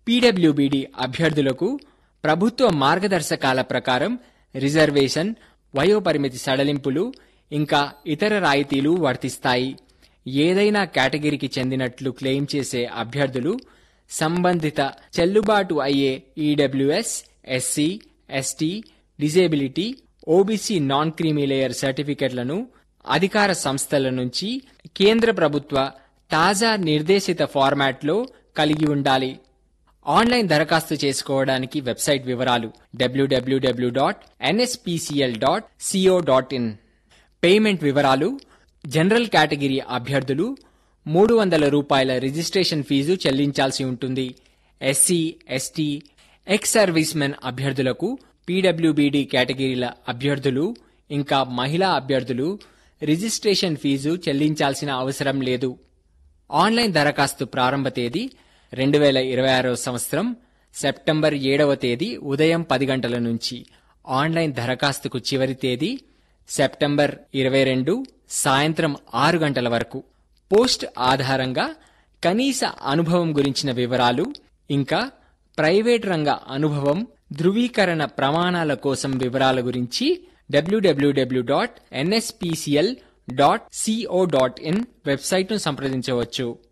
పీడబ్ల్యూబీడీ అభ్యర్థులకు ప్రభుత్వ మార్గదర్శకాల ప్రకారం రిజర్వేషన్ వయోపరిమితి సడలింపులు ఇంకా ఇతర రాయితీలు వర్తిస్తాయి ఏదైనా కేటగిరీకి చెందినట్లు క్లెయిమ్ చేసే అభ్యర్థులు సంబంధిత చెల్లుబాటు అయ్యే EWS SC ST disability OBC non creamy layer సర్టిఫికెట్లను అధికార సంస్థల నుంచి కేంద్ర ప్రభుత్వ తాజా నిర్దేశిత ఫార్మాట్లో కలిగి ఉండాలి ఆన్లైన్ దరఖాస్తు చేసుకోవడానికి వెబ్సైట్ వివరాలు WWW dot NSPCL dot CO dot in payment వివరాలు జనరల్ కేటగిరీ అభ్యర్థులు మూడు వందల రూపాయల రిజిస్ట్రేషన్ ఫీజు చెల్లించాల్సి ఉంటుంది SC ST ex service men అభ్యర్థులకు పీడబ్ల్యూబీడీ కేటగిరీల అభ్యర్థులు ఇంకా మహిళా అభ్యర్థులు రిజిస్ట్రేషన్ ఫీజు చెల్లించాల్సిన అవసరం లేదు ఆన్లైన్ దరఖాస్తు ప్రారంభ తేదీ రెండు వేల ఇరవై ఆరవ సంవత్సరం సెప్టెంబర్ ఏడవ తేదీ ఉదయం పది గంటల నుంచి ఆన్లైన్ దరఖాస్తుకు చివరి తేదీ సెప్టెంబర్ ఇరవై రెండు సాయంత్రం ఆరు గంటల వరకు పోస్ట్ ఆధారంగా కనీస అనుభవం గురించిన వివరాలు ఇంకా ప్రైవేట్ రంగ అనుభవం ధృవీకరణ ప్రమాణాల కోసం వివరాల గురించి WWW dot NSPCL dot CO dot in వెబ్సైట్ను సంప్రదించవచ్చు